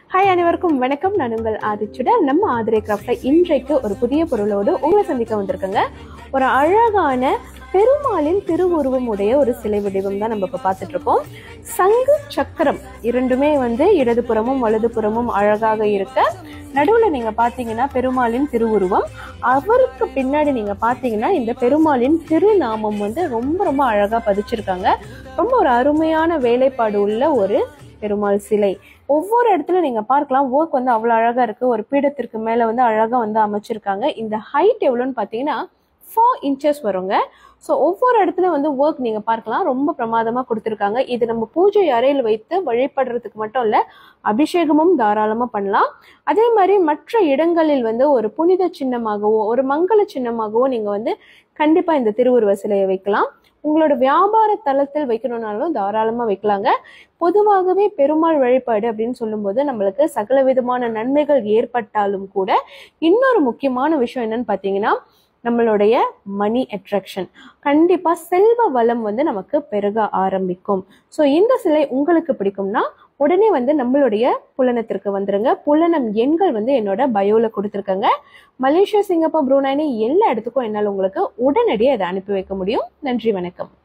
hi அனைவருக்கும் வணக்கம் நான் உங்கள் ஆதிச்சுடர் நம்ம ஆதிரை கிராஃப்ட்ல இன்றைக்கு ஒரு புதிய பொருளோடு உங்களை சந்திக்க வந்திருக்கேங்க ஒரு அழகான பெருமாளின் திருவுருவம் உடைய ஒரு சிலை வடிவம் தான் நம்ம இப்ப பார்த்துட்டு இருக்கோம் சங்கு சக்கரம் இரண்டுமே வந்து இடதுபுறமும் வலதுபுறமும் அழகாக இருக்க நடுவுல நீங்க பாத்தீங்கன்னா பெருமாளின் திருவுருவம் அவருக்கு பின்னாடி நீங்க பாத்தீங்கன்னா இந்த பெருமாளின் திருநாமம் வந்து ரொம்ப ரொம்ப அழகா பதிச்சிருக்காங்க ரொம்ப ஒரு அருமையான வேலைப்பாடு உள்ள ஒரு பெருமாள் சிலை ஒவ்வொரு இடத்துல நீங்க பார்க்கலாம் ஒர்க் வந்து அவ்வளவு அழகா இருக்கு ஒரு பீடத்திற்கு மேல வந்து அழகா வந்து அமைச்சிருக்காங்க இந்த ஹைட் எவ்வளோன்னு பாத்தீங்கன்னா ஃபோர் இன்ச்சஸ் வருங்க ஸோ ஒவ்வொரு இடத்துல வந்து ஒர்க் நீங்க பார்க்கலாம் ரொம்ப பிரமாதமா கொடுத்துருக்காங்க இது நம்ம பூஜை அறையில் வைத்து வழிபடுறதுக்கு மட்டும் இல்ல அபிஷேகமும் தாராளமா பண்ணலாம் அதே மாதிரி மற்ற இடங்களில் வந்து ஒரு புனித சின்னமாகவோ ஒரு மங்கள சின்னமாகவோ நீங்க வந்து கண்டிப்பா இந்த திருவுருவ சிலையை வைக்கலாம் உங்களோட வியாபார தளத்தில் வைக்கணும்னாலும் தாராளமா வைக்கலாங்க பொதுவாகவே பெருமாள் வழிபாடு அப்படின்னு சொல்லும்போது நம்மளுக்கு சகல விதமான நன்மைகள் ஏற்பட்டாலும் கூட இன்னொரு முக்கியமான விஷயம் என்னன்னு பார்த்தீங்கன்னா நம்மளுடைய மணி அட்ராக்ஷன் கண்டிப்பா செல்வ வளம் வந்து நமக்கு பெருக ஆரம்பிக்கும் ஸோ இந்த சிலை உங்களுக்கு பிடிக்கும்னா உடனே வந்து நம்மளுடைய புலனத்திற்கு வந்துருங்க புலனம் எண்கள் வந்து என்னோட பயோல கொடுத்துருக்கங்க மலேசியா சிங்கப்பூர் ப்ரூனைனி எல்லா இடத்துக்கும் என்னால் உங்களுக்கு உடனடியாக இதை அனுப்பி வைக்க முடியும் நன்றி வணக்கம்